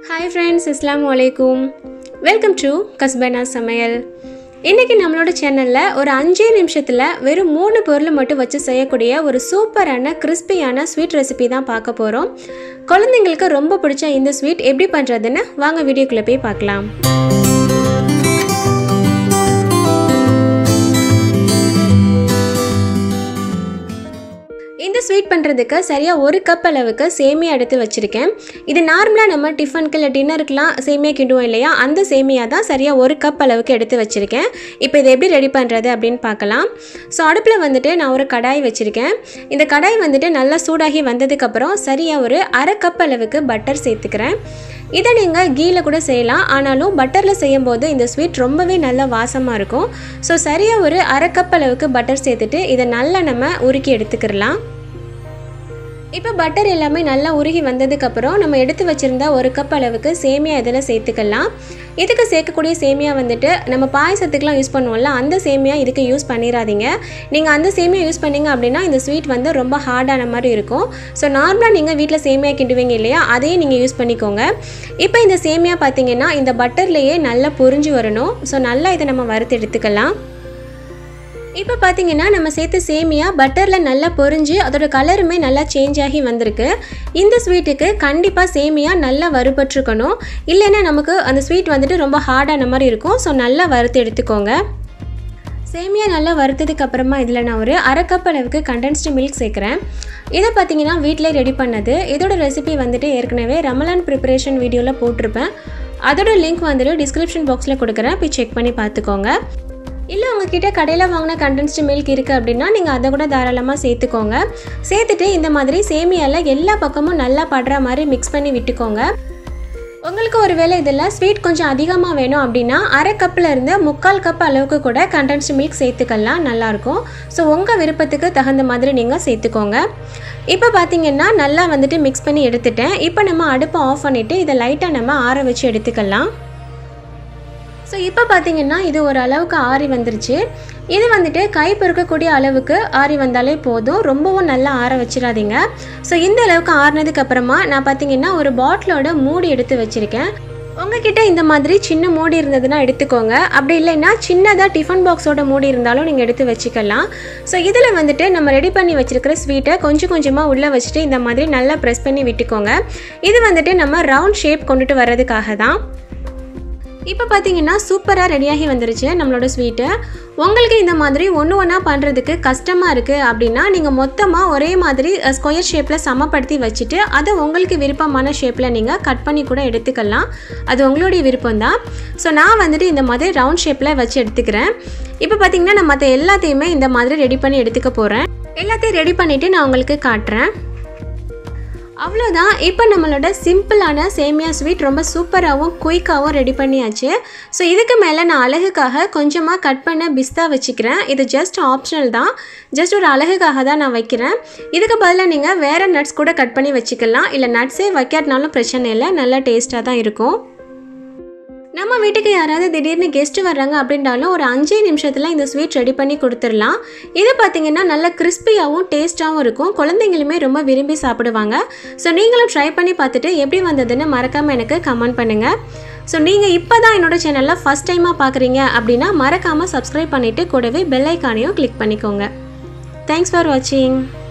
hi friends அஸ்ஸலாமு அலைக்கும் welcome to கஸ்பனா சமையல் இன்றைக்கி நம்மளோட சேனலில் ஒரு அஞ்சே நிமிஷத்தில் வெறும் மூணு பொருளை மட்டும் வச்சு செய்யக்கூடிய ஒரு சூப்பரான கிறிஸ்பியான ஸ்வீட் ரெசிபி தான் பார்க்க போகிறோம் குழந்தைங்களுக்கு ரொம்ப பிடிச்ச இந்த ஸ்வீட் எப்படி பண்ணுறதுன்னு வாங்க வீடியோக்குள்ளே போய் பார்க்கலாம் இந்த ஸ்வீட் பண்ணுறதுக்கு சரியாக ஒரு கப் அளவுக்கு சேமியா எடுத்து வச்சுருக்கேன் இது நார்மலாக நம்ம டிஃபனுக்கு இல்லை டின்னருக்குலாம் சேமியா கிண்டுவோம் இல்லையா அந்த சேமியா தான் சரியாக ஒரு கப் அளவுக்கு எடுத்து வச்சுருக்கேன் இப்போ இதை எப்படி ரெடி பண்ணுறது அப்படின்னு பார்க்கலாம் ஸோ அடுப்பில் வந்துட்டு நான் ஒரு கடாய் வச்சுருக்கேன் இந்த கடாய் வந்துட்டு நல்லா சூடாகி வந்ததுக்கப்புறம் சரியாக ஒரு அரை கப் அளவுக்கு பட்டர் சேர்த்துக்கிறேன் இதை நீங்கள் கீயில் கூட செய்யலாம் ஆனாலும் பட்டரில் செய்யும்போது இந்த ஸ்வீட் ரொம்பவே நல்ல வாசமாக இருக்கும் ஸோ சரியாக ஒரு அரை கப் அளவுக்கு பட்டர் சேர்த்துட்டு இதை நல்லா நம்ம உருக்கி எடுத்துக்கிடலாம் இப்போ பட்டர் எல்லாமே நல்லா உருகி வந்ததுக்கப்புறம் நம்ம எடுத்து வச்சுருந்தா ஒரு கப் அளவுக்கு சேமியா இதில் சேர்த்துக்கலாம் இதுக்கு சேர்க்கக்கூடிய சேமியா வந்துட்டு நம்ம பாயசத்துக்குலாம் யூஸ் பண்ணுவோம்ல அந்த சேமியா இதுக்கு யூஸ் பண்ணிடாதீங்க நீங்கள் அந்த சேமியா யூஸ் பண்ணீங்க அப்படின்னா இந்த ஸ்வீட் வந்து ரொம்ப ஹார்டான மாதிரி இருக்கும் ஸோ நார்மலாக நீங்கள் வீட்டில் சேமியா கிண்டுவீங்க இல்லையா அதையே நீங்கள் யூஸ் பண்ணிக்கோங்க இப்போ இந்த சேமியா பார்த்தீங்கன்னா இந்த பட்டர்லேயே நல்லா பொரிஞ்சு வரணும் ஸோ நல்லா இதை நம்ம வறுத்து எடுத்துக்கலாம் இப்போ பார்த்தீங்கன்னா நம்ம சேர்த்த சேமியா பட்டரில் நல்லா பொரிஞ்சு அதோட கலருமே நல்லா சேஞ்ச் ஆகி வந்திருக்கு இந்த ஸ்வீட்டுக்கு கண்டிப்பாக சேமியா நல்லா வறுபட்டுருக்கணும் இல்லைன்னா நமக்கு அந்த ஸ்வீட் வந்துட்டு ரொம்ப ஹார்டான மாதிரி இருக்கும் ஸோ நல்லா வறுத்து எடுத்துக்கோங்க சேமியா நல்லா வறுத்ததுக்கு அப்புறமா இதில் நான் ஒரு அரை கப் அளவுக்கு கண்டென்ஸ்டு மில்க் சேர்க்குறேன் இதை பார்த்தீங்கன்னா வீட்டிலே ரெடி பண்ணது இதோட ரெசிபி வந்துட்டு ஏற்கனவே ரமலான் ப்ரிப்பரேஷன் வீடியோவில் போட்டிருப்பேன் அதோட லிங்க் வந்துட்டு டிஸ்கிரிப்ஷன் பாக்ஸில் கொடுக்குறேன் போய் செக் பண்ணி பார்த்துக்கோங்க இல்லை உங்ககிட்ட கடையில் வாங்கின கண்டென்ஸ்டு மில்க் இருக்குது அப்படின்னா நீங்கள் அதை கூட தாராளமாக சேர்த்துக்கோங்க சேர்த்துட்டு இந்த மாதிரி சேமியாவில் எல்லா பக்கமும் நல்லா படுற மாதிரி மிக்ஸ் பண்ணி விட்டுக்கோங்க உங்களுக்கு ஒரு வேளை இதில் ஸ்வீட் கொஞ்சம் அதிகமாக வேணும் அப்படின்னா அரை கப்பில் இருந்து முக்கால் கப் அளவுக்கு கூட கண்டென்ஸ்டு மில்க் சேர்த்துக்கலாம் நல்லாயிருக்கும் ஸோ உங்கள் விருப்பத்துக்கு தகுந்த மாதிரி நீங்கள் சேர்த்துக்கோங்க இப்போ பார்த்தீங்கன்னா நல்லா வந்துட்டு மிக்ஸ் பண்ணி எடுத்துட்டேன் இப்போ நம்ம அடுப்பை ஆஃப் பண்ணிவிட்டு இதை லைட்டாக நம்ம ஆற வச்சு எடுத்துக்கலாம் ஸோ இப்போ பார்த்தீங்கன்னா இது ஒரு அளவுக்கு ஆறி வந்துருச்சு இது வந்துட்டு கை பொறுக்கக்கூடிய அளவுக்கு ஆறி வந்தாலே போதும் ரொம்பவும் நல்லா ஆற வச்சிடாதீங்க ஸோ இந்த அளவுக்கு ஆறினதுக்கு அப்புறமா நான் பார்த்தீங்கன்னா ஒரு பாட்டிலோட மூடி எடுத்து வச்சுருக்கேன் உங்ககிட்ட இந்த மாதிரி சின்ன மூடி இருந்ததுன்னா எடுத்துக்கோங்க அப்படி இல்லைன்னா சின்னதாக டிஃபன் பாக்ஸோட மூடி இருந்தாலும் நீங்கள் எடுத்து வச்சுக்கலாம் ஸோ இதில் வந்துட்டு நம்ம ரெடி பண்ணி வச்சுருக்கிற ஸ்வீட்டை கொஞ்சம் கொஞ்சமாக உள்ளே வச்சுட்டு இந்த மாதிரி நல்லா ப்ரெஸ் பண்ணி விட்டுக்கோங்க இது வந்துட்டு நம்ம ரவுண்ட் ஷேப் கொண்டுட்டு வர்றதுக்காக தான் இப்போ பார்த்தீங்கன்னா சூப்பராக ரெடியாகி வந்துருச்சு நம்மளோட ஸ்வீட்டு உங்களுக்கு இந்த மாதிரி ஒன்று ஒன்றா பண்ணுறதுக்கு கஷ்டமாக இருக்குது அப்படின்னா நீங்கள் மொத்தமாக ஒரே மாதிரி ஸ்கொயர் ஷேப்பில் சமப்படுத்தி வச்சுட்டு அதை உங்களுக்கு விருப்பமான ஷேப்பில் நீங்கள் கட் பண்ணி கூட எடுத்துக்கலாம் அது உங்களுடைய விருப்பம் தான் ஸோ நான் வந்துட்டு இந்த மாதிரி ரவுண்ட் ஷேப்பில் வச்சு எடுத்துக்கிறேன் இப்போ பார்த்தீங்கன்னா நான் மற்ற எல்லாத்தையுமே இந்த மாதிரி ரெடி பண்ணி எடுத்துக்க போகிறேன் எல்லாத்தையும் ரெடி பண்ணிவிட்டு நான் உங்களுக்கு காட்டுறேன் அவ்வளோதான் இப்போ நம்மளோட சிம்பிளான சேமியா ஸ்வீட் ரொம்ப சூப்பராகவும் குயிக்காகவும் ரெடி பண்ணியாச்சு ஸோ இதுக்கு மேலே நான் அழகுக்காக கொஞ்சமாக கட் பண்ண பிஸ்தா வச்சுக்கிறேன் இது ஜஸ்ட் ஆப்ஷனல் தான் ஜஸ்ட் ஒரு அழகுக்காக தான் நான் வைக்கிறேன் இதுக்கு பதிலாக நீங்கள் வேறு நட்ஸ் கூட கட் பண்ணி வச்சுக்கலாம் இல்லை நட்ஸே வைக்காட்டினாலும் பிரச்சனை இல்லை நல்லா டேஸ்ட்டாக தான் இருக்கும் நம்ம வீட்டுக்கு யாராவது திடீர்னு கெஸ்ட் வர்றாங்க அப்படின்றாலும் ஒரு அஞ்சே நிமிஷத்தில் இந்த ஸ்வீட் ரெடி பண்ணி கொடுத்துடலாம் இது பார்த்தீங்கன்னா நல்ல கிறிஸ்பியாகவும் டேஸ்ட்டாகவும் இருக்கும் குழந்தைங்களுமே ரொம்ப விரும்பி சாப்பிடுவாங்க ஸோ நீங்களும் ட்ரை பண்ணி பார்த்துட்டு எப்படி வந்ததுன்னு மறக்காமல் எனக்கு கமெண்ட் பண்ணுங்கள் ஸோ நீங்கள் இப்போ தான் என்னோட சேனலில் ஃபஸ்ட் டைமாக பார்க்குறீங்க அப்படின்னா மறக்காமல் சப்ஸ்கிரைப் பண்ணிவிட்டு கூடவே பெல் ஐக்கானையும் கிளிக் பண்ணிக்கோங்க தேங்க்ஸ் ஃபார் வாட்சிங்